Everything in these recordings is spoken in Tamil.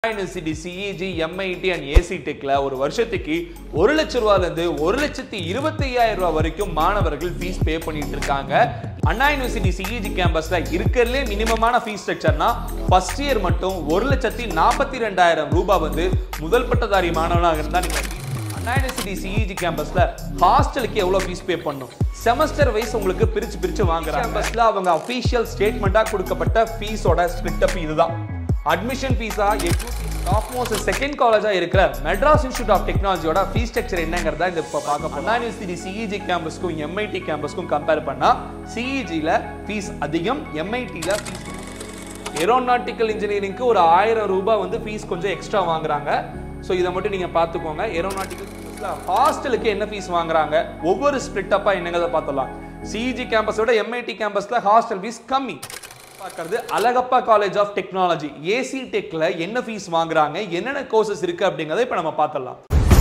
university CEG MIT and AC டெக்ல ஒரு வருஷத்துக்கு ஒரு லட்ச ரூபாயில இருந்து ஒரு லட்சத்தி இருபத்தி ஐயாயிரம் ரூபாய் வரைக்கும் மாணவர்கள் ஃபீஸ் பே பண்ணிட்டு இருக்காங்க அண்ணா யூனிவர்சிட்டி சிஇஜி கேம்பஸ்ல இருக்கிறதுலே மினிமமான ஃபீஸ் ஸ்ட்ரக்சர்னா ஃபர்ஸ்ட் இயர் மட்டும் ஒரு லட்சத்தி நாற்பத்தி ரெண்டாயிரம் ரூபாய் வந்து முதல் பட்டதாரி மாணவனாக இருந்தா நீங்க அண்ணா யூனிவர்சிட்டி சிஇஜி கேம்பஸ்ல ஹாஸ்டலுக்கு எவ்வளவு ஃபீஸ் பே பண்ணும் செமஸ்டர் வைஸ் உங்களுக்கு பிரிச்சு பிரிச்சு வாங்குறாங்க கேம்பஸ்ல அவங்க அபிஷியல் ஸ்டேட்மெண்டா கொடுக்கப்பட்ட ஃபீஸோட ஸ்பிளிட் அப் இதுதான் அட்மிஷன் ஃபீஸா டாப் மோஸ்ட் செகண்ட் காலேஜா இருக்கிற மெட்ராஸ் இன்ஸ்டியூட் ஆஃப் டெக்னாலஜியோட ஃபீஸ் ஸ்ட்ரக்சர் என்னங்கிறத இந்த இப்போ பார்க்க அண்ணா யூனிவர்சிட்டி சிஇஜி கேம்பஸ்க்கும் எம்ஐடி கேம்பஸ்க்கும் கம்பேர் பண்ணா சிஇஜியில் ஃபீஸ் அதிகம் எம்ஐடியில் ஃபீஸ் ஏரோநாட்டிக்கல் இன்ஜினியரிங்க்கு ஒரு ஆயிரம் ரூபாய் வந்து ஃபீஸ் கொஞ்சம் எக்ஸ்ட்ரா வாங்குறாங்க ஸோ இதை மட்டும் நீங்கள் பார்த்துக்கோங்க ஏரோநாட்டிக்கல் ஹாஸ்டலுக்கு என்ன ஃபீஸ் வாங்குறாங்க ஒவ்வொரு ஸ்பிளிட் அப்பா என்னங்கிறத பார்த்துடலாம் சிஇஜி கேம்பஸோட எம்ஐடி கேம்பஸ்ல ஹாஸ்டல் ஃபீஸ் கம்மி பார்க்கறது Alagappa college of technology AC டெக்ல என்ன ஃபீஸ் வாங்குறாங்க என்னென்ன கோர்சஸ் இருக்கு அப்படிங்கறத இப்போ நம்ம பார்த்துடலாம்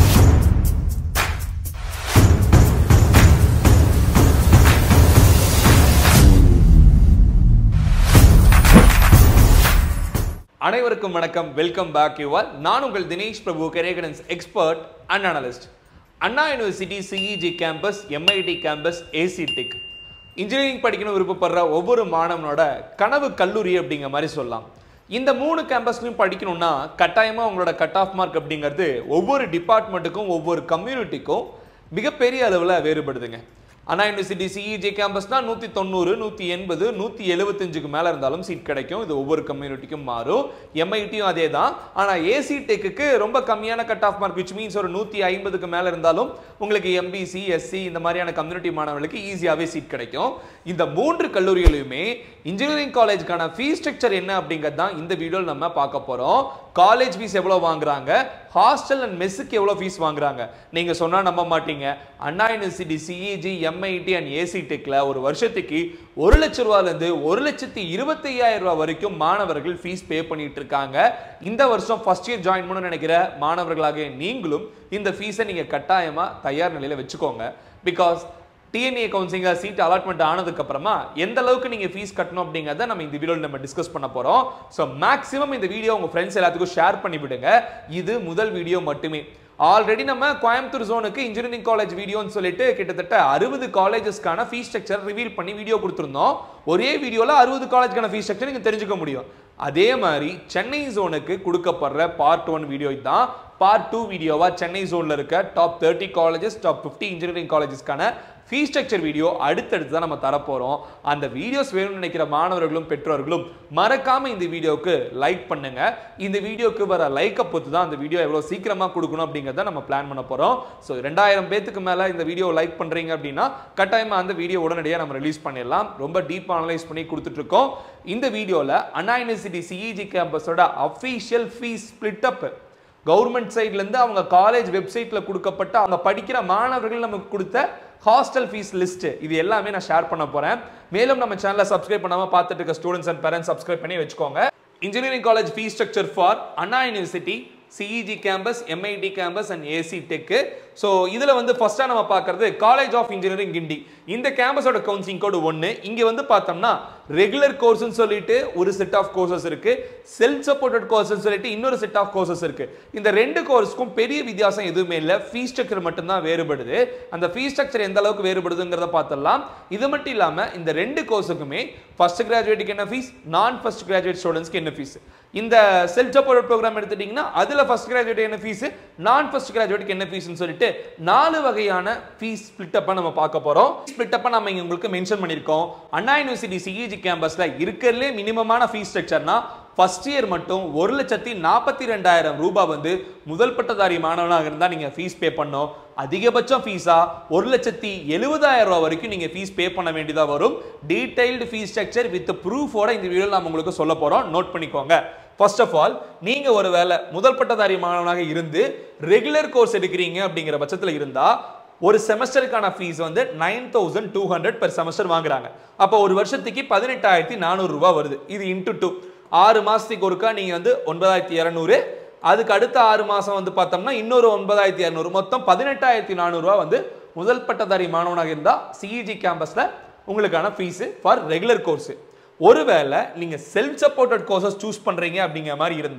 அனைவருக்கும் வணக்கம் வெல்கம் பேக் யூ ஆல் நான் உங்கள் தினேஷ் பிரபு கரேகடன்ஸ் expert and analyst Anna university CEG campus MIT campus AC tech engineering படிக்கணும் விருப்பப்படுற ஒவ்வொரு மாணவனோட கனவு கல்லூரி அப்படிங்கிற மாதிரி சொல்லலாம் இந்த மூணு கேம்பஸ்லையும் படிக்கணும்னா கட்டாயமாக உங்களோட கட் ஆஃப் மார்க் அப்படிங்கிறது ஒவ்வொரு டிபார்ட்மெண்ட்டுக்கும் ஒவ்வொரு கம்யூனிட்டிக்கும் மிகப்பெரிய அளவில் வேறுபடுதுங்க அண்ணா யூனிவர்சிட்டி சிஇஜி கேம்பஸ்னா நூற்றி தொண்ணூறு நூற்றி எண்பது நூற்றி எழுபத்தஞ்சுக்கு மேலே இருந்தாலும் சீட் கிடைக்கும் இது ஒவ்வொரு கம்யூனிட்டிக்கும் மாறும் எம்ஐடியும் அதே தான் ஆனால் ஏசி டெக்குக்கு ரொம்ப கம்மியான cut off mark which means ஒரு நூற்றி ஐம்பதுக்கு மேலே இருந்தாலும் உங்களுக்கு எம்பிசி எஸ்சி இந்த மாதிரியான கம்யூனிட்டி மாணவர்களுக்கு ஈஸியாகவே சீட் கிடைக்கும் இந்த மூன்று கல்லூரிகளையுமே இன்ஜினியரிங் காலேஜ்க்கான ஃபீஸ் ஸ்ட்ரக்சர் என்ன அப்படிங்கிறது தான் இந்த வீடியோவில் நம்ம பார்க்க போகிறோம் காலேஜ் ஃபீஸ் எவ்வளோ வாங்குறாங்க ஹாஸ்டல் அண்ட் மெஸ்ஸுக்கு எவ்வளோ ஃபீஸ் வாங்குறாங்க நீங்கள் சொன்னால் நம்ப மாட்டீங்க Anna university CEG MIT and AC டெக்கில் ஒரு வருஷத்துக்கு ஒரு லட்ச ரூபாயிலேருந்து ஒரு லட்சத்தி இருபத்தி ஐயாயிரம் ரூபாய் வரைக்கும் மாணவர்கள் ஃபீஸ் பே பண்ணிட்டு இருக்காங்க இந்த வருஷம் ஃபர்ஸ்ட் இயர் ஜாயின் பண்ண நினைக்கிற மாணவர்களாக நீங்களும் இந்த ஃபீஸை நீங்கள் கட்டாயமாக தயார் நிலையில் வச்சுக்கோங்க because TNEA counselling seat allotment ஆனதுக்கு அப்புறமா எந்த அளவுக்கு நீங்க ஃபீஸ் கட்டணும் அப்படிங்கறத நம்ம இந்த வீடியோல நம்ம டிஸ்கஸ் பண்ண போறோம் ஸோ மேக்ஸிமம் இந்த வீடியோ உங்க ஃப்ரெண்ட்ஸ் எல்லாத்துக்கும் ஷேர் பண்ணி விடுங்க இது முதல் வீடியோ மட்டுமே ஆல்ரெடி நம்ம கோயம்புத்தூர் ஜோனுக்கு இன்ஜினியரிங் காலேஜ் வீடியோன்னு சொல்லிட்டு கிட்டத்தட்ட அறுபது காலேஜஸ்க்கான ஃபீஸ் ஸ்ட்ரக்சர் ரிவீல் பண்ணி வீடியோ கொடுத்துருந்தோம் ஒரே வீடியோல அறுபது காலேஜ்க்கான ஃபீஸ் ஸ்ட்ரக்சர் நீங்க தெரிஞ்சுக்க முடியும் அதே மாதிரி சென்னை ஜோனுக்கு கொடுக்கப்படுற பார்ட் ஒன் வீடியோ தான் பார்ட் டூ வீடியோவா சென்னை ஜோன்ல இருக்க top thirty colleges top fifty engineering காலேஜஸ்க்கான ஃபீஸ் ஸ்ட்ரக்சர் வீடியோ அடுத்தடுத்து தான் நம்ம தரப்போகிறோம் அந்த வீடியோஸ் வேணும்னு நினைக்கிற மாணவர்களும் பெற்றோர்களும் மறக்காம இந்த வீடியோவுக்கு லைக் பண்ணுங்க இந்த வீடியோக்கு வர லைக்கை பொறுத்து தான் அந்த வீடியோ எவ்வளோ சீக்கிரமாக கொடுக்கணும் அப்படிங்கிறத நம்ம பிளான் பண்ண போகிறோம் ஸோ ரெண்டாயிரம் பேத்துக்கு மேலே இந்த வீடியோ லைக் பண்ணுறீங்க அப்படின்னா கட்டாயமாக அந்த வீடியோ உடனடியாக நம்ம ரிலீஸ் பண்ணிடலாம் ரொம்ப டீப் அனலைஸ் பண்ணி கொடுத்துட்ருக்கோம் இந்த வீடியோவில் அண்ணா யூனிவர்சிட்டி சிஇஜி கேம்பஸோட official fees split up government சைட்லேருந்து அவங்க காலேஜ் வெப்சைட்டில் கொடுக்கப்பட்ட அவங்க படிக்கிற மாணவர்கள் நமக்கு கொடுத்த ஹாஸ்டல் ஃபீஸ் லிஸ்ட் இது எல்லாமே நான் ஷேர் பண்ண போறேன் மேலும் நம்ம சேனலை சப்ஸ்கிரைப் பண்ணாம பார்த்துட்டு இருக்க ஸ்டூடெண்ட்ஸ் அண்ட் பேரண்ட்ஸ் சப்ஸ்கிரைப் பண்ணி வச்சுக்கோங்க engineering college fees structure for Anna university CEG campus MIT campus and AC tech so இதில் வந்து ஃபர்ஸ்ட்டாக நம்ம பார்க்கறது காலேஜ் ஆஃப் இன்ஜினியரிங் கிண்டி இந்த கேம்பஸோட கவுன்சிலிங் கோடு ஒன்று இங்கே வந்து பார்த்தோம்னா ரெகுலர் கோர்ஸ்னு சொல்லிட்டு ஒரு செட் ஆஃப் கோர்சஸ் இருக்கு செல்ஃப் சப்போர்ட்டட் கோர்ஸ்னு சொல்லிட்டு இன்னொரு செட் ஆஃப் கோர்சஸ் இருக்கு இந்த ரெண்டு கோர்ஸ்க்கும் பெரிய வித்தியாசம் எதுவுமே இல்லை ஃபீஸ் ஸ்ட்ரக்சர் மட்டும்தான் வேறுபடுது அந்த ஃபீஸ் ஸ்ட்ரக்சர் எந்த அளவுக்கு வேறுபடுதுங்கிறத பார்த்துடலாம் இது மட்டும் இல்லாமல் இந்த ரெண்டு கோர்ஸுக்குமே ஃபர்ஸ்ட் கிராஜுவேட்டுக்கு என்ன ஃபீஸ் நான் ஃபர்ஸ்ட் கிராஜுவேட் ஸ்டூடெண்ட்ஸ்க்கு என்ன ஃபீஸ் இந்த செல்ஃப் சப்போர்ட் ப்ரோக்ராம் எடுத்துட்டீங்கன்னா அதில் ஃபர்ஸ்ட் கிராஜுவேட் என்ன ஃபீஸ் நான் ஃபர்ஸ்ட் கிராஜுவேட்டுக்கு என்ன ஃபீஸ்னு சொல்லிட்டு நாலு வகையான ஃபீஸ் ஸ்பிளிட் அப்பா நம்ம பார்க்க போறோம் ஸ்பிளிட் அப்பா நம்ம இங்க உங்களுக்கு மென்ஷன் பண்ணியிருக்கோம் அண்ணா யூனிவர்சிட்டி சிஇஜி கேம்பஸ்ல இருக்கிறதுலே மினிமமான ஃபீஸ் ஸ்ட்ரக்சர்னா ஃபர்ஸ்ட் இயர் மட்டும் ஒரு லட்சத்தி நாற்பத்தி ரெண்டாயிரம் ரூபாய் வந்து முதல் பட்டதாரி மாணவனாக இருந்தால் நீங்கள் ஃபீஸ் பே பண்ணோம் அதிகபட்சம் ஃபீஸா ஒரு லட்சத்தி எழுபதாயிரம் ரூபாய் வரைக்கும் நீங்கள் ஃபீஸ் பே பண்ண வேண்டியதாக வரும் டீடைல்டு ஃபீஸ் ஸ்ட்ரக்சர் வித் ப்ரூஃபோட இந்த வீடியோவில் நம்ம உங்களுக்கு சொல்ல போகிறோம் நோட் பண்ணிக்கோங்க ஃபர்ஸ்ட் ஆஃப் ஆல் நீங்க ஒருவேளை முதல் பட்டதாரி மாணவனாக இருந்து ரெகுலர் கோர்ஸ் எடுக்கிறீங்க அப்படிங்கிற பட்சத்தில் இருந்தா ஒரு செமஸ்டருக்கான ஃபீஸ் வந்து nine thousand two hundred per semester வாங்குறாங்க அப்போ ஒரு வருஷத்துக்கு பதினெட்டாயிரத்தி நானூறு ரூபாய் வருது இது இன்ட்டு டூ ஆறு மாசத்துக்கு ஒருக்கா நீங்க வந்து ஒன்பதாயிரத்தி இரநூறு அதுக்கு அடுத்த ஆறு மாசம் வந்து பார்த்தோம்னா இன்னொரு ஒன்பதாயிரத்தி இரநூறு மொத்தம் பதினெட்டாயிரத்தி நானூறுரூவா வந்து முதல் பட்டதாரி மாணவனாக இருந்தால் சிஇஜி கேம்பஸில் உங்களுக்கான ஃபீஸு ஃபார் ரெகுலர் கோர்ஸு ஒருவேளை நீங்க செல்ஃப் சப்போர்ட்டட் கோர்சஸ் சூஸ் பண்றீங்க அப்படிங்கிற மாதிரி இருந்தா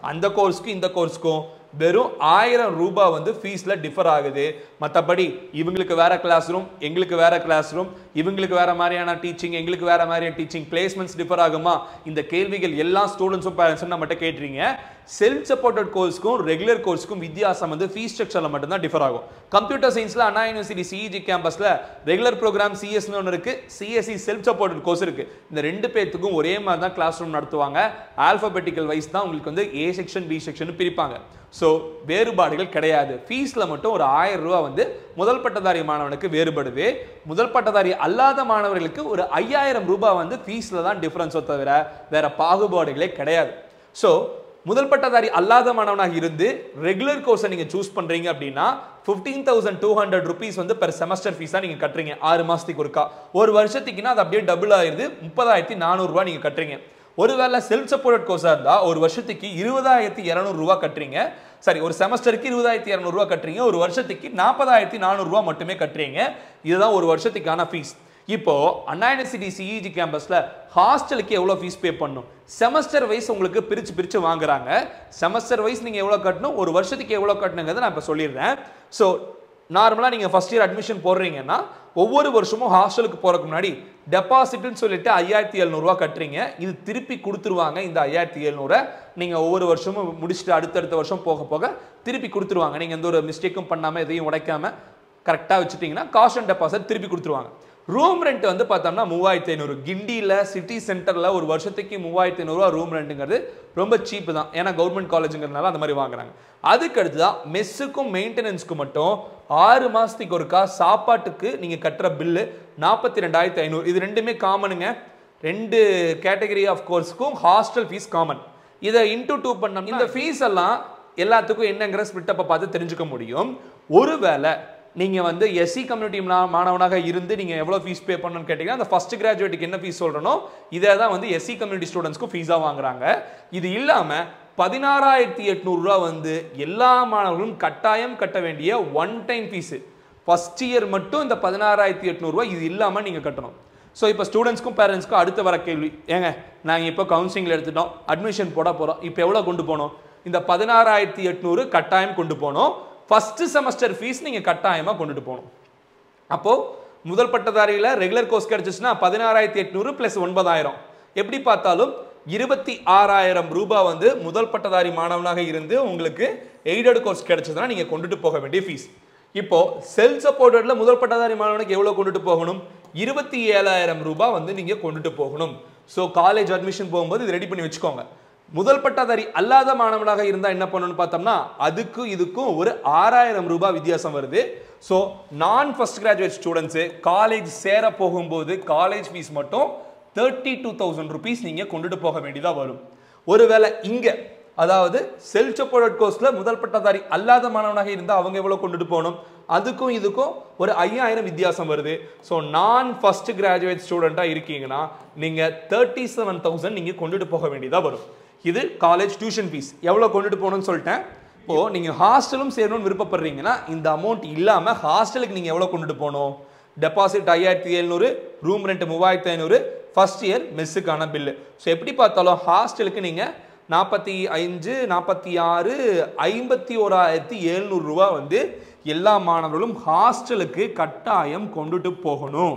அந்த கோர்ஸ்க்கும் இந்த கோர்ஸ்க்கும் வெறும் ஆயிரம் ரூபாய் வந்து ஃபீஸ்ல டிஃபர் ஆகுது மற்றபடி இவங்களுக்கு வேற கிளாஸ் ரூம் எங்களுக்கு வேற கிளாஸ் ரூம் இவங்களுக்கு வேற மாதிரியான டீச்சிங் எங்களுக்கு வேற மாதிரியான டீச்சிங் பிளேஸ்மெண்ட்ஸ் டிஃபர் ஆகுமா இந்த கேள்விகள் எல்லா ஸ்டூடெண்ட்ஸும் பேரண்ட்ஸும் நம்மகிட்ட கேட்டுறீங்க செல்ஃப் சப்போர்ட்டட் கோர்ஸ்க்கும் ரெகுலர் கோர்ஸ்க்கும் வித்தியாசம் வந்து ஃபீஸ் ஸ்ட்ரக்சர்ல மட்டும்தான் டிஃபர் ஆகும் கம்ப்யூட்டர் சயின்ஸ்ல அண்ணா யூனிவர்சிட்டி சிஇஜி கேம்பஸ்ல ரெகுலர் ப்ரோக்ராம் சிஎஸ்னு ஒன்று இருக்கு சிஎஸ்சி செல்ஃப் சப்போர்ட்டட் கோர்ஸ் இருக்கு இந்த ரெண்டு பேர்த்துக்கும் ஒரே மாதிரி தான் கிளாஸ் ரூம் நடத்துவாங்க ஆல்பபெட்டிக்கல் வைஸ் தான் உங்களுக்கு வந்து ஏ செக்ஷன் பி செக்ஷன் பிரிப்பாங்க ஸோ வேறுபாடுகள் கிடையாது ஃபீஸில் மட்டும் ஒரு ஆயிரம் ரூபா வந்து முதல் பட்டதாரி மாணவனுக்கு வேறுபடுது முதல் பட்டதாரி அல்லாத மாணவர்களுக்கு ஒரு ஐயாயிரம் ரூபாய் வந்து ஃபீஸில் தான் டிஃப்ரென்ஸோ தவிர வேற பாகுபாடுகளே கிடையாது ஸோ முதல் பட்டதாரி அல்லாத மாணவனாக இருந்து ரெகுலர் கோர்ஸை நீங்கள் சூஸ் பண்ணுறீங்க அப்படின்னா fifteen thousand two hundred rupees வந்து பெர் செமஸ்டர் ஃபீஸாக நீங்கள் கட்டுறீங்க ஆறு மாதத்துக்கு ஒருக்கா ஒரு வருஷத்துக்குன்னா அது அப்படியே டபுள் ஆயிருது முப்பதாயிரத்தி நானூறுரூவா நீங்கள் கட்டுறீங்க ஒருவேளை செல்ஃப் சப்போர்ட் கோர்ஸாக இருந்தால் ஒரு வருஷத்துக்கு இருபதாயிரத்தி இரநூறுவா கட்டுறீங்க சரி ஒரு செமஸ்டருக்கு இருபதாயிரத்தி இரநூறுவா கட்டுறீங்க ஒரு வருஷத்துக்கு நாற்பதாயிரத்தி நானூறுரூவா மட்டுமே கட்டுறீங்க இதுதான் ஒரு வருஷத்துக்கான ஃபீஸ் இப்போ அண்ணா யூனிவர்சிட்டி சிஇஜி கேம்பஸ்ல ஹாஸ்டலுக்கு எவ்வளோ ஃபீஸ் பே பண்ணும் செமஸ்டர் வைஸ் உங்களுக்கு பிரிச்சு பிரிச்சு வாங்குறாங்க செமஸ்டர் வைஸ் நீங்க எவ்வளோ கட்டணும் ஒரு வருஷத்துக்கு எவ்வளோ கட்டணுங்கிறத நான் இப்போ சொல்லிடுறேன் ஸோ நார்மலாக நீங்கள் ஃபர்ஸ்ட் இயர் அட்மிஷன் போடுறீங்கன்னா ஒவ்வொரு வருஷமும் ஹாஸ்டலுக்கு போகிறதுக்கு முன்னாடி டெபாசிட்னு சொல்லிட்டு ஐயாயிரத்தி எழுநூறுவா கட்டுறீங்க இது திருப்பி கொடுத்துருவாங்க இந்த ஐயாயிரத்தி எழுநூறை நீங்கள் ஒவ்வொரு வருஷமும் முடிச்சுட்டு அடுத்தடுத்த வருஷம் போக போக திருப்பி கொடுத்துருவாங்க நீங்கள் எந்த ஒரு மிஸ்டேக்கும் பண்ணாமல் எதையும் உடைக்காம கரெக்டாக வச்சுட்டிங்கன்னா காஸ்ட் அண்ட் டெபாசிட் திருப்பி கொடுத்துருவாங்க ரூம் ரெண்ட் வந்து பார்த்தோம்னா மூவாயிரத்தி ஐநூறு கிண்டியில் சிட்டி சென்டரில் ஒரு வருஷத்துக்கு மூவாயிரத்தி ஐநூறுரூவா ரூம் ரெண்ட்டுங்கிறது ரொம்ப சீப்பு தான் ஏன்னா கவர்மெண்ட் காலேஜுங்கிறதுனால அந்த மாதிரி வாங்குறாங்க அதுக்கு அடுத்து தான் மெஸ்ஸுக்கும் மெயின்டெனன்ஸ்க்கு மட்டும் ஆறு மாதத்துக்கு ஒருக்கா சாப்பாட்டுக்கு நீங்கள் கட்டுற பில்லு நாற்பத்தி ரெண்டாயிரத்தி ஐநூறு இது ரெண்டுமே காமனுங்க ரெண்டு கேட்டகரி ஆஃப் கோர்ஸ்க்கும் ஹாஸ்டல் ஃபீஸ் காமன் இதை இன்டூ டூ பண்ணோம்னா இந்த ஃபீஸ் எல்லாம் எல்லாத்துக்கும் என்னங்கிற ஸ்பிட்டப்பை பார்த்து தெரிஞ்சுக்க முடியும் ஒருவேளை நீங்கள் வந்து எஸ்சி கம்யூனிட்டி மாணவனாக இருந்து நீங்கள் எவ்வளோ ஃபீஸ் பே பண்ணணும்னு கேட்டிங்கன்னா அந்த ஃபஸ்ட் கிராஜுவேட்டுக்கு என்ன ஃபீஸ் சொல்கிறனோ இதை தான் வந்து எஸ்சி கம்யூனிட்டி ஸ்டூடெண்ட்ஸ்க்கும் ஃபீஸாக வாங்குறாங்க இது இல்லாமல் பதினாறாயிரத்தி எட்நூறுரூவா வந்து எல்லா மாணவர்களும் கட்டாயம் கட்ட வேண்டிய one time fees first year மட்டும் இந்த பதினாறாயிரத்தி எட்நூறுரூவா இது இல்லாமல் நீங்கள் கட்டணும் ஸோ இப்போ ஸ்டூடெண்ட்ஸ்க்கும் பேரண்ட்ஸ்க்கும் அடுத்து வர கேள்வி ஏங்க நாங்கள் இப்போ கவுன்சிலிங்கில் எடுத்துட்டோம் அட்மிஷன் போட போகிறோம் இப்போ எவ்வளோ கொண்டு போனோம் இந்த பதினாறாயிரத்தி எட்நூறு கட்டாயம் கொண்டு போனோம் ஃபஸ்ட்டு செமஸ்டர் ஃபீஸ் நீங்கள் கட்டாயமாக கொண்டுட்டு போகணும் அப்போது முதல் பட்டதாரியில் ரெகுலர் கோர்ஸ் கிடச்சிச்சுன்னா பதினாறாயிரத்தி எட்நூறு ப்ளஸ் ஒன்பதாயிரம் எப்படி பார்த்தாலும் இருபத்தி ஆறாயிரம் ரூபாய் வந்து முதல் பட்டதாரி மாணவனாக இருந்து உங்களுக்கு எய்டட் கோர்ஸ் கிடைச்சதுன்னா நீங்கள் கொண்டுட்டு போக வேண்டிய ஃபீஸ் இப்போ செல்ஃப் சப்போர்ட்டட்ல முதல் பட்டதாரி மாணவனுக்கு எவ்வளோ கொண்டுட்டு போகணும் இருபத்தி ஏழாயிரம் ரூபாய் வந்து நீங்கள் கொண்டுட்டு போகணும் ஸோ காலேஜ் அட்மிஷன் போகும்போது இது ரெடி பண்ணி வச்சுக்கோங்க முதல் பட்டதாரி அல்லாத மாணவனாக இருந்தால் என்ன பண்ணணும்னு பார்த்தோம்னா அதுக்கும் இதுக்கும் ஒரு ஆறாயிரம் ரூபாய் வித்தியாசம் வருது ஸோ நான் ஃபர்ஸ்ட் கிராஜுவேட் ஸ்டூடெண்ட்ஸு காலேஜ் சேர போகும்போது காலேஜ் ஃபீஸ் மட்டும் தேர்ட்டி டூ தௌசண்ட் ருபீஸ் நீங்கள் கொண்டுட்டு போக வேண்டியதாக வரும் ஒருவேளை இங்கே அதாவது செல்ஃப் சப்போர்ட் கோர்ஸில் முதல் பட்டதாரி அல்லாத மாணவனாக இருந்தால் அவங்க எவ்வளோ கொண்டுட்டு போகணும் அதுக்கும் இதுக்கும் ஒரு ஐயாயிரம் வித்தியாசம் வருது ஸோ நான் ஃபர்ஸ்ட் கிராஜுவேட் ஸ்டூடெண்ட்டாக இருக்கீங்கன்னா நீங்கள் தேர்ட்டி செவன் தௌசண்ட் நீங்கள் கொண்டுட்டு போக வேண்டியதாக வரும் இது காலேஜ் டியூஷன் ஃபீஸ் எவ்வளோ கொண்டுட்டு போகணும்னு சொல்லிட்டேன் இப்போ நீங்கள் ஹாஸ்டலும் சேரணும்னு விருப்பப்படுறீங்கன்னா இந்த அமௌண்ட் இல்லாமல் ஹாஸ்டலுக்கு நீங்கள் எவ்வளோ கொண்டுட்டு போகணும் டெபாசிட் ஐயாயிரத்தி எழுநூறு ரூம் ரெண்ட் மூவாயிரத்தி ஐநூறு ஃபர்ஸ்ட் இயர் மெஸ்ஸுக்கான பில்லு ஸோ எப்படி பார்த்தாலும் ஹாஸ்டலுக்கு நீங்கள் நாற்பத்தி அஞ்சு நாற்பத்தி ஆறு ஐம்பத்தி ஓராயிரத்தி எழுநூறுரூவா வந்து எல்லா மாணவர்களும் ஹாஸ்டலுக்கு கட்டாயம் கொண்டுட்டு போகணும்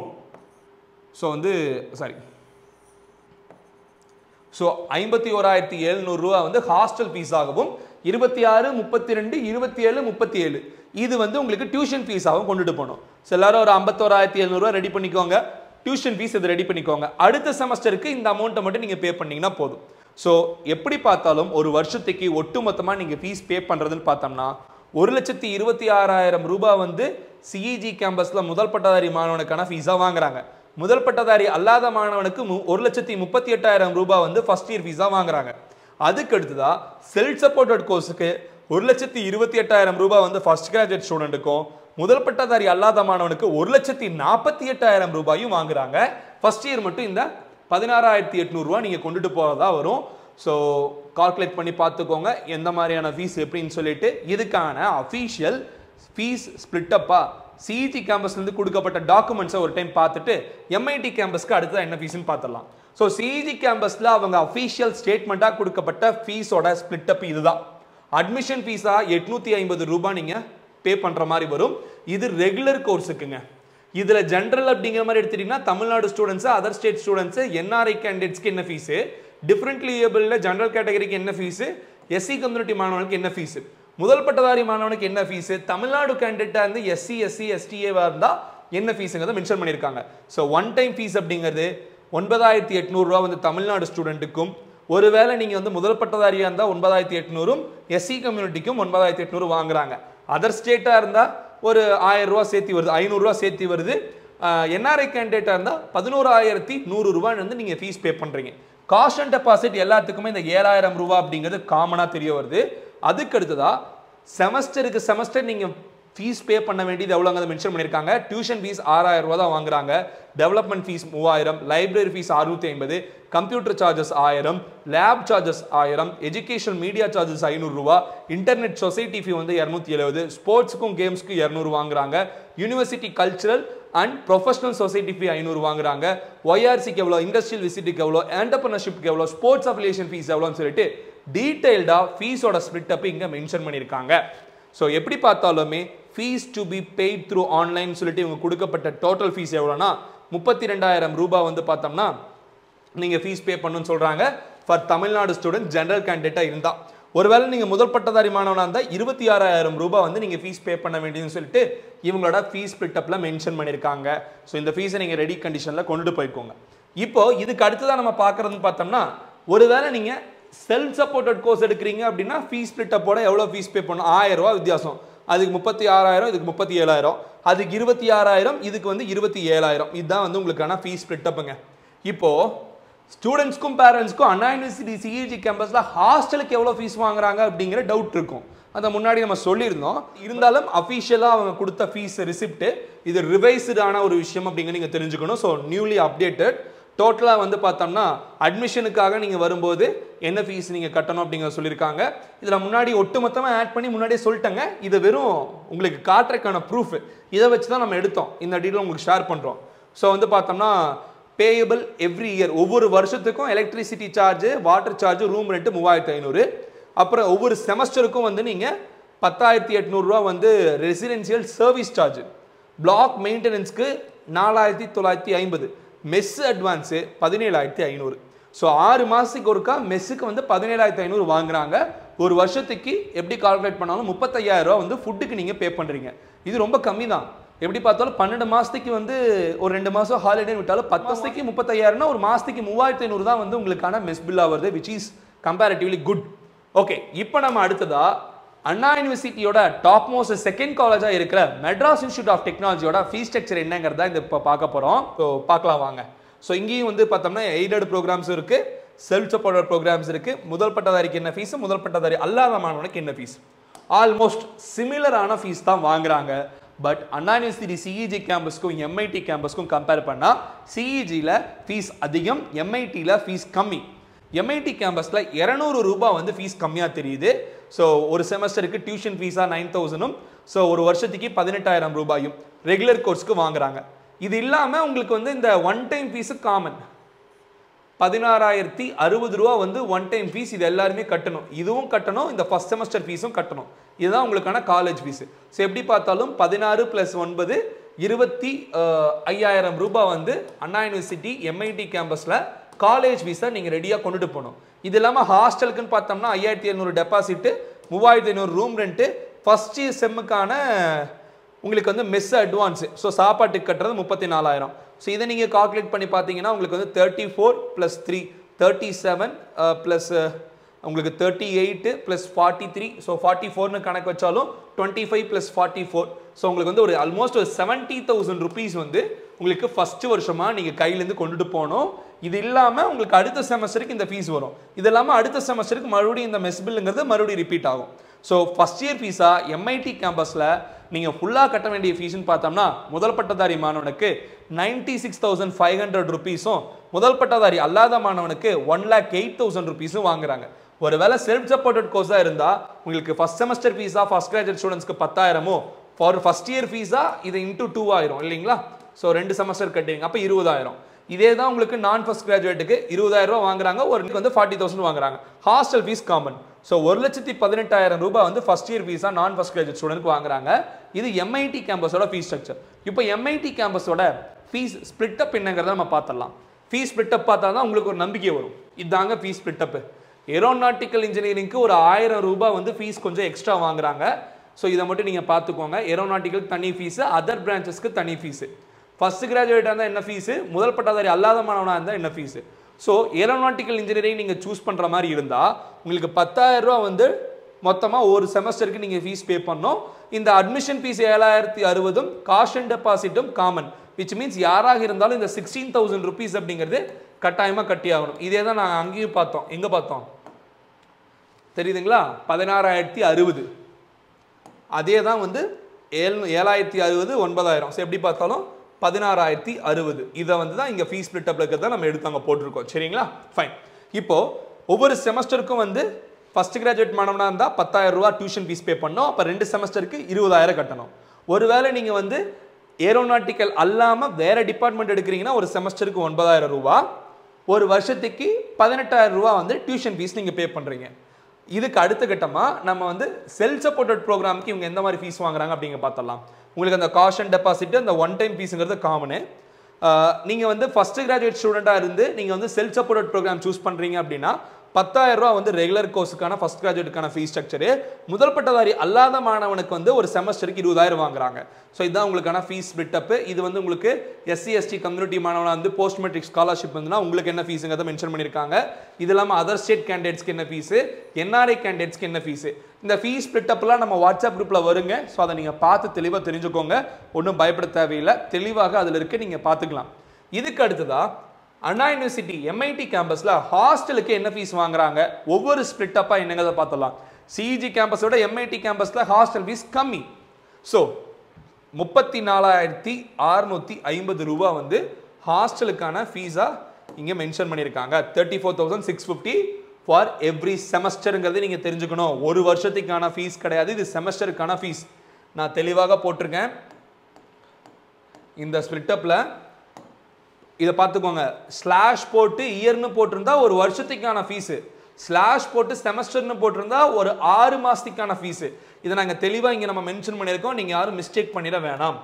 ஸோ வந்து சாரி ஸோ ஐம்பத்தி ஓராயிரத்தி எழுநூறுரூவா வந்து ஹாஸ்டல் ஃபீஸாகவும் இருபத்தி ஆறு முப்பத்தி ரெண்டு இருபத்தி ஏழு முப்பத்தி ஏழு இது வந்து உங்களுக்கு டியூஷன் ஃபீஸாகவும் கொண்டுட்டு போகணும் ஸோ எல்லாரும் ஒரு ஐம்பத்தோராயிரத்தி எழுநூறுவா ரெடி பண்ணிக்கோங்க டியூஷன் ஃபீஸ் இதை ரெடி பண்ணிக்கோங்க அடுத்த செமஸ்டருக்கு இந்த அமௌண்ட்டை மட்டும் நீங்கள் பே பண்ணீங்கன்னா போதும் ஸோ எப்படி பார்த்தாலும் ஒரு வருஷத்துக்கு ஒட்டுமொத்தமாக நீங்கள் ஃபீஸ் பே பண்ணுறதுன்னு பார்த்தோம்னா ஒரு லட்சத்தி இருபத்தி ஆறாயிரம் ரூபாய் வந்து சிஇஜி கேம்பஸில் முதல் பட்டதாரி மாணவனுக்கான ஃபீஸாக வாங்குறாங்க முதல் பட்டதாரி அல்லாத மாணவனுக்கு மு- ஒரு லட்சத்தி முப்பத்தி எட்டாயிரம் ரூபாய் வந்து ஃபர்ஸ்ட் இயர் ஃபீஸாக வாங்குறாங்க அதுக்கு அடுத்ததா செல்ஃப் சப்போர்ட்டட் கோர்ஸுக்கு ஒரு லட்சத்தி இருபத்தி எட்டாயிரம் ரூபாய் வந்து ஃபர்ஸ்ட் கிராஜுவேட் ஸ்டூடெண்ட்டுக்கும் முதல் பட்டதாரி அல்லாத மாணவனுக்கு ஒரு லட்சத்தி நாற்பத்தி எட்டாயிரம் ரூபாயும் வாங்குறாங்க ஃபர்ஸ்ட் இயர் மட்டும் இந்த பதினாறாயிரத்தி எட்நூறுரூவா நீங்கள் கொண்டுட்டு போகிறதா வரும் ஸோ கால்குலேட் பண்ணி பார்த்துக்கோங்க எந்த மாதிரியான ஃபீஸ் எப்படின்னு சொல்லிட்டு இதுக்கான அஃபீஷியல் ஃபீஸ் ஸ்பிளிட்டப்பா சிஇடி கேம்பஸ்லேருந்து கொடுக்கப்பட்ட டாக்குமெண்ட்ஸை ஒரு டைம் பார்த்துட்டு எம்ஐடி கேம்பஸ்க்கு அடுத்தது என்ன ஃபீஸ்னு பார்த்துடலாம் ஸோ சிஇஜி கேம்பஸில் அவங்க அஃபீஷியல் ஸ்டேட்மெண்ட்டாக கொடுக்கப்பட்ட ஃபீஸோட ஸ்பிளிட் அப் இதுதான் அட்மிஷன் ஃபீஸாக எட்நூற்றி ஐம்பது ரூபாய் நீங்கள் பே பண்ணுற மாதிரி வரும் இது ரெகுலர் கோர்ஸுக்குங்க இதில் ஜென்ரல் அப்படிங்கிற மாதிரி எடுத்துட்டிங்கன்னா Tamil Nadu students other state students NRI கேண்டிடேட்ஸ்க்கு என்ன ஃபீஸு டிஃப்ரெண்ட்லி ஏபிளில் ஜென்ரல் கேட்டகரிக்கு என்ன ஃபீஸு எஸ்சி கம்யூனிட்டி மாணவனுக்கு என்ன ஃபீஸு முதல் பட்டதாரி மாணவனுக்கு என்ன ஃபீஸு தமிழ்நாடு கேண்டிடேட்டாக இருந்து எஸ்சி எஸ்சி எஸ்டிஏவாக இருந்தால் என்ன ஃபீஸுங்கிறத மென்ஷன் பண்ணியிருக்காங்க ஸோ ஒன் டைம் ஃபீஸ் அப்படிங்கிறது ஒன்பதாயிரத்தி எட்நூறுரூவா வந்து தமிழ்நாடு ஸ்டூடெண்ட்டுக்கும் ஒருவேளை நீங்கள் வந்து முதல் பட்டதாரியாக இருந்தால் ஒன்பதாயிரத்தி எட்நூறும் எஸ்சி கம்யூனிட்டிக்கும் ஒன்பதாயிரத்தி எட்நூறு வாங்குறாங்க அதர் ஸ்டேட்டாக இருந்தால் ஒரு ஆயிரம் ரூபா சேர்த்து வருது ஐநூறுரூவா சேர்த்து வருது என்ஆர்ஐ கேண்டிடேட்டாக இருந்தால் பதினோராயிரத்தி நூறு ரூபாய் வந்து நீங்கள் ஃபீஸ் பே பண்ணுறீங்க காஸ்ட் அண்ட் டெபாசிட் எல்லாத்துக்குமே இந்த ஏழாயிரம் ரூபா அப்படிங்கிறது காமனாக தெரிய வருது அதுக்கு அடுத்ததா செமஸ்டருக்கு செமஸ்டர் நீங்கள் ஃபீஸ் பே பண்ண வேண்டியது எவ்வளோங்கிறத மென்ஷன் பண்ணியிருக்காங்க டியூஷன் ஃபீஸ் ஆறாயிரம் ரூபா தான் வாங்குறாங்க டெவலப்மெண்ட் ஃபீஸ் மூவாயிரம் லைப்ரரி ஃபீஸ் அறுநூத்தி ஐம்பது கம்ப்யூட்டர் சார்ஜஸ் ஆயிரம் லேப் சார்ஜஸ் ஆயிரம் எஜுகேஷன் மீடியா சார்ஜஸ் ஐநூறுரூவா இன்டர்நெட் சொசைட்டி ஃபீ வந்து இரநூத்தி எழுபது ஸ்போர்ட்ஸுக்கும் கேம்ஸ்க்கும் இரநூறு வாங்குறாங்க university cultural and professional society fee ஐநூறு வாங்குறாங்க ஒய்ஆர்சிக்கு எவ்வளோ இண்டஸ்ட்ரியல் விசிட்டுக்கு எவ்வளோ ஆண்டர்பிரினர்ஷிப்க்கு எவ்வளோ ஸ்போர்ட்ஸ் அஃபிலியேஷன் ஃபீஸ் எவ்வளோன்னு சொல்லிட்டு டீட்டெயில்டாக ஃபீஸோட ஸ்பிளிட் அப் இங்கே மென்ஷன் பண்ணியிருக்காங்க ஸோ எப்படி பார்த்தாலுமே fees to be paid through online சொல்லிட்டு இவங்க கொடுக்கப்பட்ட டோட்டல் ஃபீஸ் எவ்வளோனா முப்பத்தி ரெண்டாயிரம் ரூபாய் வந்து பார்த்தோம்னா நீங்கள் ஃபீஸ் பே பண்ணணும்னு சொல்கிறாங்க ஃபார் தமிழ்நாடு ஸ்டூடெண்ட் ஜென்ரல் கேண்டிடேட்டாக இருந்தால் ஒருவேளை நீங்கள் முதல் பட்டதாரி மாணவனாக இருந்தால் இருபத்தி ஆறாயிரம் ரூபாய் வந்து நீங்கள் ஃபீஸ் பே பண்ண வேண்டியதுன்னு சொல்லிட்டு இவங்களோட ஃபீஸ் ஸ்பிளிட்டப்பில் மென்ஷன் பண்ணியிருக்காங்க ஸோ இந்த ஃபீஸை நீங்கள் ரெடி கண்டிஷனில் கொண்டுட்டு போய்க்கோங்க இப்போ இதுக்கு அடுத்ததான் நம்ம பார்க்குறதுன்னு பார்த்தோம்னா ஒருவேளை நீங்கள் செல்ஃப் சப்போர்ட்டட் கோர்ஸ் எடுக்கிறீங்க அப்படின்னா ஃபீஸ் ஸ்பிளிட்டப்போட எவ்வளோ ஃபீஸ் பே பண்ணணும் ஆயிரம் ரூபா வித்தியாசம் அதுக்கு முப்பத்தி ஆறாயிரம் இதுக்கு முப்பத்தி ஏழாயிரம் அதுக்கு இருபத்தி ஆறாயிரம் இதுக்கு வந்து இருபத்தி ஏழாயிரம் இதுதான் வந்து உங்களுக்கான ஃபீஸ் ஸ்பிளிட்டப்புங்க இப்போது ஸ்டூடெண்ட்ஸ்க்கும் பேரண்ட்ஸ்க்கும் அண்ணா யூனிவர்சிட்டி சிஇஜி கேம்பஸில் ஹாஸ்டலுக்கு எவ்வளோ ஃபீஸ் வாங்குறாங்க அப்படிங்கிற டவுட் இருக்கும் அதை முன்னாடி நம்ம சொல்லியிருந்தோம் இருந்தாலும் அஃபீஷியலாக அவங்க கொடுத்த ஃபீஸ் ரிசிப்ட் இது ரிவைஸ்டான ஒரு விஷயம் அப்படிங்கிற நீங்கள் தெரிஞ்சுக்கணும் ஸோ நியூலி அப்டேட்டட் டோட்டலாக வந்து பார்த்தோம்னா அட்மிஷனுக்காக நீங்கள் வரும்போது என்ன ஃபீஸ் நீங்கள் கட்டணும் அப்படிங்கிற சொல்லியிருக்காங்க இதில் முன்னாடி ஒட்டுமொத்தமாக ஆட் பண்ணி முன்னாடியே சொல்லிட்டேங்க இது வெறும் உங்களுக்கு காட்டுறதுக்கான ப்ரூஃப் இதை வச்சு தான் நம்ம எடுத்தோம் இந்த டீட்டெயில் உங்களுக்கு ஷேர் பண்ணுறோம் ஸோ வந்து பார்த்தோம்னா பேயபிள் எவ்ரி இயர் ஒவ்வொரு வருஷத்துக்கும் electricity charge water charge room rent மூவாயிரத்தி ஐநூறு அப்புறம் ஒவ்வொரு செமஸ்டருக்கும் வந்து நீங்கள் பத்தாயிரத்தி எட்நூறுரூவா வந்து ரெசிடென்சியல் சர்வீஸ் சார்ஜ் பிளாக் மெயின்டெனன்ஸ்க்கு நாலாயிரத்தி தொள்ளாயிரத்தி ஐம்பது மெஸ் அட்வான்ஸு பதினேழாயிரத்தி ஐநூறு ஸோ ஆறு மாதத்துக்கு ஒருக்கா மெஸ்ஸுக்கு வந்து பதினேழாயிரத்தி ஐநூறு வாங்குறாங்க ஒரு வருஷத்துக்கு எப்படி கால்குலேட் பண்ணாலும் முப்பத்தையாயிரம் ரூபா வந்து ஃபுட்டுக்கு நீங்கள் பே பண்ணுறீங்க இது ரொம்ப கம்மி தான் எப்படி பார்த்தாலும் பன்னெண்டு மாதத்துக்கு வந்து ஒரு ரெண்டு மாதம் ஹாலிடே விட்டாலும் பத்து மாதத்துக்கு முப்பத்தாயிரம்னா ஒரு மாதத்துக்கு மூவாயிரத்தி ஐநூறு தான் வந்து உங்களுக்கான மெஸ் பில்லாக வருது which is comparatively good okay இப்போ நம்ம அடுத்ததா அண்ணா யூனிவர்சிட்டியோட டாப் மோஸ்ட் செகண்ட் காலேஜாக இருக்கிற மெட்ராஸ் இன்ஸ்டியூட் ஆஃப் டெக்னாலஜியோட ஃபீஸ் ஸ்ட்ரக்சர் என்னங்கிறத இந்த இப்போ பார்க்க போகிறோம் ஸோ பார்க்கலாம் வாங்க ஸோ இங்கேயும் வந்து பார்த்தோம்னா எய்டட் ப்ரோக்ராம்ஸ் இருக்குது செல்ஃப் சப்போர்ட்டட் ப்ரோக்ராம்ஸ் இருக்குது முதல் பட்டதாரிக்கு என்ன ஃபீஸ் முதல் பட்டதாரி அல்லாத மாணவனுக்கு என்ன ஃபீஸ் ஆல்மோஸ்ட் சிமிலரான ஃபீஸ் தான் வாங்குறாங்க பட் அண்ணா யூனிவர்சிட்டி சிஇஜி கேம்பஸ்க்கும் எம்ஐடி கேம்பஸ்க்கும் கம்பேர் பண்ணால் சிஇஜியில் ஃபீஸ் அதிகம் எம்ஐடியில் ஃபீஸ் கம்மி எம்ஐடி கேம்பஸில் இரநூறு ரூபாய் வந்து ஃபீஸ் கம்மியாக தெரியுது ஸோ ஒரு செமஸ்டருக்கு டியூஷன் ஃபீஸாக நைன் தௌசண்டும் ஸோ ஒரு வருஷத்துக்கு பதினெட்டாயிரம் ரூபாயும் ரெகுலர் கோர்ஸ்க்கு வாங்குறாங்க இது இல்லாமல் உங்களுக்கு வந்து இந்த ஒன் டைம் ஃபீஸு காமன் பதினாறாயிரத்தி அறுபது ரூபா வந்து ஒன் டைம் ஃபீஸ் இது எல்லாருமே கட்டணும் இதுவும் கட்டணும் இந்த ஃபஸ்ட் செமஸ்டர் ஃபீஸும் கட்டணும் இதுதான் உங்களுக்கான காலேஜ் ஃபீஸ் ஸோ எப்படி பார்த்தாலும் பதினாறு ப்ளஸ் ஒன்பது இருபத்தி அஹ், ஐயாயிரம் ரூபாய் வந்து அண்ணா யூனிவர்சிட்டி எம்ஐடி கேம்பஸில் காலேஜ் ஃபீஸை நீங்கள் ரெடியாக கொண்டுட்டு போகணும் இது இல்லாமல் ஹாஸ்டலுக்குன்னு பார்த்தோம்னா ஐயாயிரத்தி எழுநூறு டெபாசிட்டு மூவாயிரத்தி ஐநூறு ரூம் ரெண்ட்டு ஃபஸ்ட் இயர் செம்முக்கான உங்களுக்கு வந்து மெஸ் அட்வான்ஸ் ஸோ சாப்பாட்டுக்கு கட்டுறது முப்பத்தி நாலாயிரம் ஸோ இதை நீங்கள் கால்குலேட் பண்ணி பார்த்தீங்கன்னா உங்களுக்கு வந்து thirty four plus three thirty seven plus உங்களுக்கு thirty eight plus forty three so forty ஃபோர்னு கணக்கு வச்சாலும் twenty five plus forty four so உங்களுக்கு வந்து ஒரு ஆல்மோஸ்ட் ஒரு செவன்ட்டி தௌசண்ட் ருபீஸ் வந்து உங்களுக்கு ஃபஸ்ட்டு வருஷமாக நீங்கள் கையிலேருந்து கொண்டுட்டு போகணும் இது இல்லாமல் உங்களுக்கு அடுத்த செமஸ்டருக்கு இந்த ஃபீஸ் வரும் இது இல்லாமல் அடுத்த செமஸ்டருக்கு மறுபடியும் இந்த மெஸ் பில்லுங்கிறது மறுபடியும் ரிப்பீட் ஆகும் ஸோ ஃபஸ்ட் இயர் ஃபீஸாக எம்ஐடி கேம்பஸில் நீங்கள் ஃபுல்லாக கட்ட வேண்டிய ஃபீஸ்னு பார்த்தோம்னா முதல் பட்டதாரி மாணவனுக்கு ninety six thousand five hundred ருபீஸும் முதல் பட்டதாரி அல்லாத மாணவனுக்கு ஒன் லேக் எயிட் தௌசண்ட் ருபீஸும் வாங்குறாங்க ஒருவேளை செல்ஃப் சப்போர்ட்டட் கோர்ஸாக இருந்தால் உங்களுக்கு ஃபஸ்ட் செமஸ்டர் ஃபீஸாக ஃபஸ்ட் கிராஜுவேட் ஸ்டூடெண்ட்ஸ்க்கு பத்தாயிரமோ ஃபார் ஃபஸ்ட் இயர் ஃபீஸாக இது இன்டூ டூ ஆயிரும் இல்லைங்களா ஸோ ரெண்டு செமஸ்டர் கட்டுவீங்க அப்போ இருபதாயிரம் இதே தான் உங்களுக்கு நான் ஃபர்ஸ்ட் கிராஜுவேட்டுக்கு இருபதாயிரம் ரூபாய் வாங்குறாங்க ஒரு வந்து ஃபார்ட்டி தௌசண்ட் வாங்குறாங்க ஹாஸ்டல் ஃபீஸ் காமன் ஸோ ஒரு லட்சத்தி பதினெட்டாயிரம் ரூபாய் வந்து ஃபர்ஸ்ட் இயர் ஃபீஸாக நான் ஃபர்ஸ்ட் கிராஜுவேட் ஸ்டூடெண்ட்க்கு வாங்குறாங்க இது எம்ஐடி கேம்பஸோட ஃபீஸ் ஸ்ட்ரக்சர் இப்போ எம்ஐடி கேம்பஸோட ஃபீஸ் ஸ்பிளிட் அப் என்னங்கிறத நம்ம பார்த்துடலாம் ஃபீஸ் ஸ்பிளிட் அப் பார்த்தா தான் உங்களுக்கு ஒரு நம்பிக்கை வரும் இதாங்க ஃபீஸ் ஸ்பிளிட் அப் ஏரோநாட்டிக்கல் இன்ஜினியரிங்க்கு ஒரு ஆயிரம் ரூபாய் வந்து ஃபீஸ் கொஞ்சம் எக்ஸ்ட்ரா வாங்குறாங்க ஸோ இதை மட்டும் நீங்கள் பார்த்துக்கோங்க ஏரோநாட்டிக்கல் தனி ஃபீஸு அதர் பிரான்ச்சஸ்க்கு தனி ஃபீஸு ஃபர்ஸ்ட் கிராஜுவேட்டாக இருந்தால் என்ன ஃபீஸு முதல் பட்டாதாரி அல்லாத மாணவனாக இருந்தால் என்ன ஃபீஸு ஸோ ஏரோநாட்டிக்கல் இன்ஜினியரிங் நீங்கள் சூஸ் பண்ணுற மாதிரி இருந்தால் உங்களுக்கு பத்தாயிரம் ரூபா வந்து மொத்தமாக ஒரு செமஸ்டருக்கு நீங்கள் ஃபீஸ் பே பண்ணணும் இந்த அட்மிஷன் ஃபீஸ் ஏழாயிரத்தி அறுபதும் காஸ்ட் அண்ட் டெபாசிட்டும் காமன் விச் மீன்ஸ் யாராக இருந்தாலும் இந்த சிக்ஸ்டீன் தௌசண்ட் ருபீஸ் அப்படிங்கிறது கட்டாயமாக கட்டி ஆகணும் இதே தான் நாங்கள் அங்கேயும் பார்த்தோம் எங்கே பார்த்தோம் தெரியுதுங்களா பதினாறாயிரத்தி அறுபது அதே தான் வந்து ஏழு ஏழாயிரத்தி அறுபது ஒன்பதாயிரம் ஸோ எப்படி பார்த்தாலும் பதினாறாயிரத்தி அறுபது இதை வந்து தான் இங்கே ஃபீஸ் ஸ்பிளிட் அப்ல இருக்கிறத நம்ம எடுத்து அங்கே போட்டிருக்கோம் சரிங்களா ஃபைன் இப்போ ஒவ்வொரு செமஸ்டருக்கும் வந்து ஃபர்ஸ்ட் கிராஜுவேட் மாணவனாக இருந்தால் பத்தாயிரம் ரூபா டியூஷன் ஃபீஸ் பே பண்ணோம் அப்போ ரெண்டு செமஸ்டருக்கு இருபதாயிரம் கட்டணும் ஒருவேளை நீங்கள் வந்து ஏரோநாட்டிக்கல் அல்லாமல் வேற டிபார்ட்மெண்ட் எடுக்கிறீங்கன்னா ஒரு செமஸ்டருக்கு ஒன்பதாயிரம் ரூபா ஒரு வருஷத்துக்கு பதினெட்டாயிரம் ரூபா வந்து டியூஷன் ஃபீஸ் நீங்கள் பே பண்ணுறீங்க இதுக்கு அடுத்த கட்டமாக நம்ம வந்து செல்ஃப் சப்போர்ட்டட் ப்ரோக்ராமுக்கு இவங்க எந்த மாதிரி ஃபீஸ் வாங்குறாங்க அப்படிங்க பார்த்தலாம் உங்களுக்கு அந்த காஷன் டெபாசிட் அந்த ஒன் டைம் ஃபீஸுங்கிறது காமனு நீங்கள் வந்து ஃபர்ஸ்ட் கிராஜுவேட் ஸ்டூடெண்ட்டாக இருந்து நீங்கள் வந்து செல்ஃப் சப்போர்ட்டட் ப்ரோக்ராம் சூஸ் பண்ணுறீங்க அப்படின்னா பத்தாயிரம் ரூபா வந்து ரெகுலர் கோர்ஸுக்கான ஃபர்ஸ்ட் கிராஜுவேட்டுக்கான ஃபீஸ் ஸ்ட்ரக்சரு முதல் பட்டதாரி அல்லாத மாணவனுக்கு வந்து ஒரு செமஸ்டருக்கு இருபதாயிரம் வாங்குறாங்க ஸோ இதுதான் உங்களுக்கான ஃபீஸ் ஸ்பிட்டப் இது வந்து உங்களுக்கு எஸ்சி எஸ்டி கம்யூனிட்டி மாணவனா வந்து போஸ்ட் மெட்ரிக் ஸ்காலர்ஷிப் வந்துன்னா உங்களுக்கு என்ன ஃபீஸுங்கிறத மென்ஷன் பண்ணியிருக்காங்க இது இல்லாமல் அதர் ஸ்டேட் கேண்டிடேட்ஸ்க்கு என்ன ஃபீஸு என்ஆர்ஐ கேண்டிடேட்ஸ்க்கு என்ன ஃபீஸு இந்த ஃபீஸ் ஸ்பிட்டப்லாம் நம்ம வாட்ஸ்அப் குரூப்பில் வருங்க ஸோ அதை நீங்கள் பார்த்து தெளிவாக தெரிஞ்சுக்கோங்க ஒன்றும் பயப்பட தேவையில்லை தெளிவாக அதில் இருக்கு நீங்கள் பார்த்துக்கலாம் இதுக்கு அடுத்ததா அண்ணா யூனிவர்சிட்டி எம்ஐடி கேம்பஸில் ஹாஸ்டலுக்கு என்ன ஃபீஸ் வாங்குறாங்க ஒவ்வொரு ஸ்பிளிட் அப்பாக என்னங்கிறத பார்த்துடலாம் சிஇஜி கேம்பஸோட எம்ஐடி கேம்பஸில் ஹாஸ்டல் ஃபீஸ் கம்மி ஸோ முப்பத்தி நாலாயிரத்தி அறுநூத்தி ஐம்பது ரூபா வந்து ஹாஸ்டலுக்கான ஃபீஸாக இங்கே மென்ஷன் பண்ணியிருக்காங்க thirty four thousand six fifty for every செமஸ்டருங்கிறது நீங்கள் தெரிஞ்சுக்கணும் ஒரு வருஷத்துக்கான ஃபீஸ் கிடையாது இது செமஸ்டருக்கான ஃபீஸ் நான் தெளிவாக போட்டிருக்கேன் இந்த ஸ்பிளிட்டப்பில் இதை பார்த்துக்கோங்க ஸ்லாஷ் போட்டு இயர்னு போட்டிருந்தா ஒரு வருஷத்துக்கான ஃபீஸு ஸ்லாஷ் போட்டு செமஸ்டர்னு போட்டிருந்தா ஒரு ஆறு மாசத்துக்கான ஃபீஸு இதை நாங்கள் தெளிவாக இங்கே நம்ம மென்ஷன் பண்ணியிருக்கோம் நீங்கள் யாரும் மிஸ்டேக் பண்ணிட வேணாம்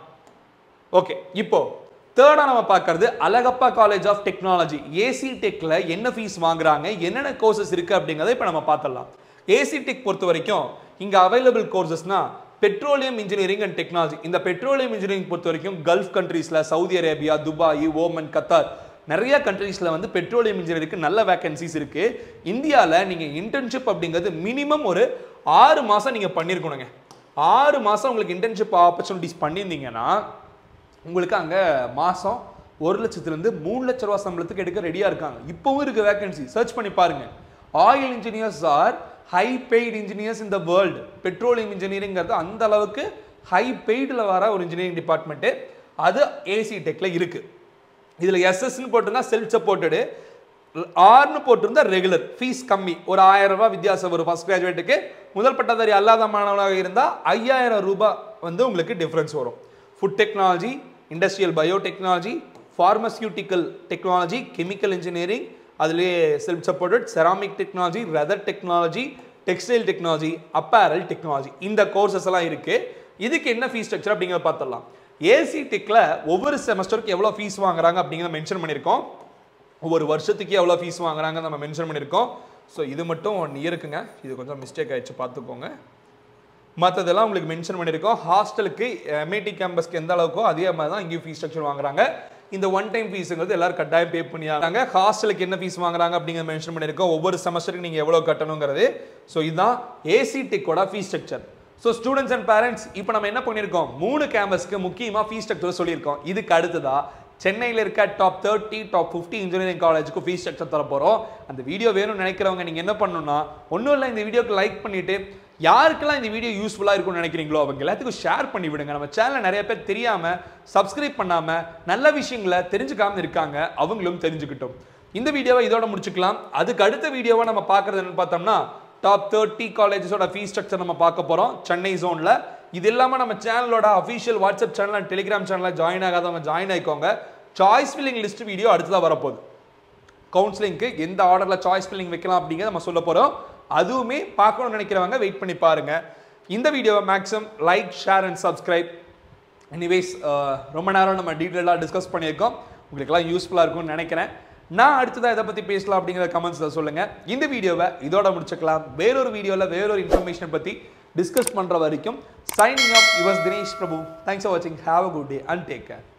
ஓகே இப்போ தேர்டாக நம்ம பார்க்கறது Alagappa college of technology AC டெக்ல என்ன ஃபீஸ் வாங்குறாங்க என்னென்ன கோர்சஸ் இருக்கு அப்படிங்கிறத இப்போ நம்ம பார்த்துடலாம் ஏசி டெக் பொறுத்த வரைக்கும் இங்கே அவைலபிள் கோர்சஸ்னா பெட்ரோலியம் இன்ஜினியரிங் அண்ட் டெக்னாலஜி இந்த பெட்ரோலியம் இன்ஜினியரிங் பொறுத்த வரைக்கும் கல்ஃப் கண்ட்ரீஸ்ல Saudi Arabia Dubai Oman Qatar நிறைய கண்ட்ரீஸ்ல வந்து பெட்ரோலியம் இன்ஜினியரிங்க்கு நல்ல வேகன்சிஸ் இருக்கு இந்தியாவில் நீங்க இன்டர்ன்ஷிப் அப்படிங்கிறது மினிமம் ஒரு ஆறு மாசம் நீங்க பண்ணிருக்கணுங்க ஆறு மாசம் உங்களுக்கு இன்டர்ன்ஷிப் ஆப்பர்ச்சுனிட்டிஸ் பண்ணியிருந்தீங்கன்னா உங்களுக்கு அங்கே மாதம் ஒரு லட்சத்துலேருந்து மூணு லட்ச ரூபா சம்பளத்துக்கு எடுக்க ரெடியாக இருக்காங்க இப்போவும் இருக்கு வேகன்சி சர்ச் பண்ணி பாருங்க oil engineers are high paid engineers இந்த வேர்ல்டு பெட்ரோலியம் இன்ஜினியரிங்கிறது அந்த அளவுக்கு ஹை பெய்டில் வர ஒரு இன்ஜினியரிங் டிபார்ட்மெண்ட்டு அது ஏசி டெக்ல இருக்கு இதில் எஸ்எஸ்ன்னு போட்டிருந்தா செல்ஃப் சப்போர்ட்டடு ஆர்னு போட்டிருந்தா ரெகுலர் ஃபீஸ் கம்மி ஒரு ஆயிரம் ரூபாய் வித்தியாசம் வரும் ஃபர்ஸ்ட் கிராஜுவேட்டுக்கு முதல் பட்டதாரி அல்லாத மாணவனாக இருந்தால் ஐயாயிரம் ரூபாய் வந்து உங்களுக்கு டிஃப்ரென்ஸ் வரும் food technology industrial biotechnology pharmaceutical technology chemical engineering அதுலேயே self supported ceramic technology leather technology textile technology apparel technology இந்த கோர்சஸ் எல்லாம் இருக்கு இதுக்கு என்ன ஃபீஸ் ஸ்ட்ரக்சர் அப்படிங்கிறத பார்த்துடலாம் ஏசி டெக்ல ஒவ்வொரு செமஸ்டருக்கு எவ்வளோ ஃபீஸ் வாங்குறாங்க அப்படிங்கிறத மென்ஷன் பண்ணியிருக்கோம் ஒவ்வொரு வருஷத்துக்கு எவ்வளோ ஃபீஸ் வாங்குறாங்க நம்ம மென்ஷன் பண்ணியிருக்கோம் ஸோ இது மட்டும் ஒன் இயருக்குங்க இது கொஞ்சம் மிஸ்டேக் ஆயிடுச்சு பார்த்துக்கோங்க மற்றதெல்லாம் உங்களுக்கு மென்ஷன் பண்ணியிருக்கோம் ஹாஸ்டலுக்கு எம்ஐடி கேம்பஸ்க்கு எந்த அளவுக்கோ அதே மாதிரி தான் இங்கேயும் ஃபீஸ் ஸ்ட்ரக்சர் வாங்குறாங்க இந்த ஒன் டைம் ஃபீஸுங்கிறது எல்லாரும் கட்டாயம் பே பண்ணியாங்க ஹாஸ்டலுக்கு என்ன ஃபீஸ் வாங்குறாங்க அப்படிங்கிற மென்ஷன் பண்ணியிருக்கோம் ஒவ்வொரு செமஸ்டருக்கு நீங்கள் எவ்வளோ கட்டணுங்கிறது ஸோ இதுதான் ஏசி டெக்கோட fees structure so students and parents இப்போ நம்ம என்ன பண்ணியிருக்கோம் மூணு கேம்பஸ்க்கு முக்கியமாக ஃபீஸ் ஸ்ட்ரக்சர் சொல்லியிருக்கோம் இதுக்கு அடுத்ததா சென்னையில் இருக்க top thirty top fifty engineering காலேஜுக்கு ஃபீஸ் ஸ்ட்ரக்சர் தர போகிறோம் அந்த வீடியோ வேணும்னு நினைக்கிறவங்க நீங்கள் என்ன பண்ணணும்னா ஒன்றும் இல்லை இந்த வீடியோக்கு லைக் பண்ணிவிட்டு யாருக்கெல்லாம் இந்த வீடியோ யூஸ்ஃபுல்லாக இருக்கும்னு நினைக்கிறீங்களோ அவங்க எல்லாத்துக்கும் ஷேர் பண்ணி விடுங்க நம்ம சேனலில் நிறைய பேர் தெரியாமல் சப்ஸ்கிரைப் பண்ணாமல் நல்ல விஷயங்களை தெரிஞ்சுக்காம இருக்காங்க அவங்களும் தெரிஞ்சுக்கிட்டோம் இந்த வீடியோவை இதோட முடிச்சுக்கலாம் அதுக்கு அடுத்த வீடியோவை நம்ம பார்க்குறது என்னன்னு பார்த்தோம்னா டாப் தேர்ட்டி காலேஜஸோட ஃபீஸ் ஸ்ட்ரக்சர் நம்ம பார்க்க போகிறோம் சென்னை ஜோனில் இது இல்லாமல் நம்ம சேனலோட official WhatsApp channel and Telegram சேனலில் ஜாயின் ஆகாதவங்க ஜாயின் ஆயிக்கோங்க சாய்ஸ் ஃபில்லிங் லிஸ்ட் வீடியோ அடுத்ததாக வரப்போகுது கவுன்சிலிங்க்கு எந்த ஆர்டரில் சாய்ஸ் ஃபில்லிங் வைக்கலாம் அப்படிங்கிறத நம்ம சொல்ல போகிறோம் அதுவுமே பார்க்கணும்னு நினைக்கிறவங்க வெயிட் பண்ணி பாருங்க இந்த வீடியோவை maximum like share and subscribe anyways ரொம்ப நேரம் நம்ம டீட்டெயிலாக டிஸ்கஸ் பண்ணியிருக்கோம் உங்களுக்கெல்லாம் யூஸ்ஃபுல்லாக இருக்கும்னு நினைக்கிறேன் நான் அடுத்ததாக இதை பற்றி பேசலாம் அப்படிங்கிற கமெண்ட்ஸில் சொல்லுங்கள் இந்த வீடியோவை இதோட முடிச்சுக்கலாம் வேறொரு வீடியோவில் வேறொரு இன்ஃபர்மேஷன் பற்றி டிஸ்கஸ் பண்ணுற வரைக்கும் signing off yours Dinesh Prabhu thanks for வாட்சிங் have a good day and take care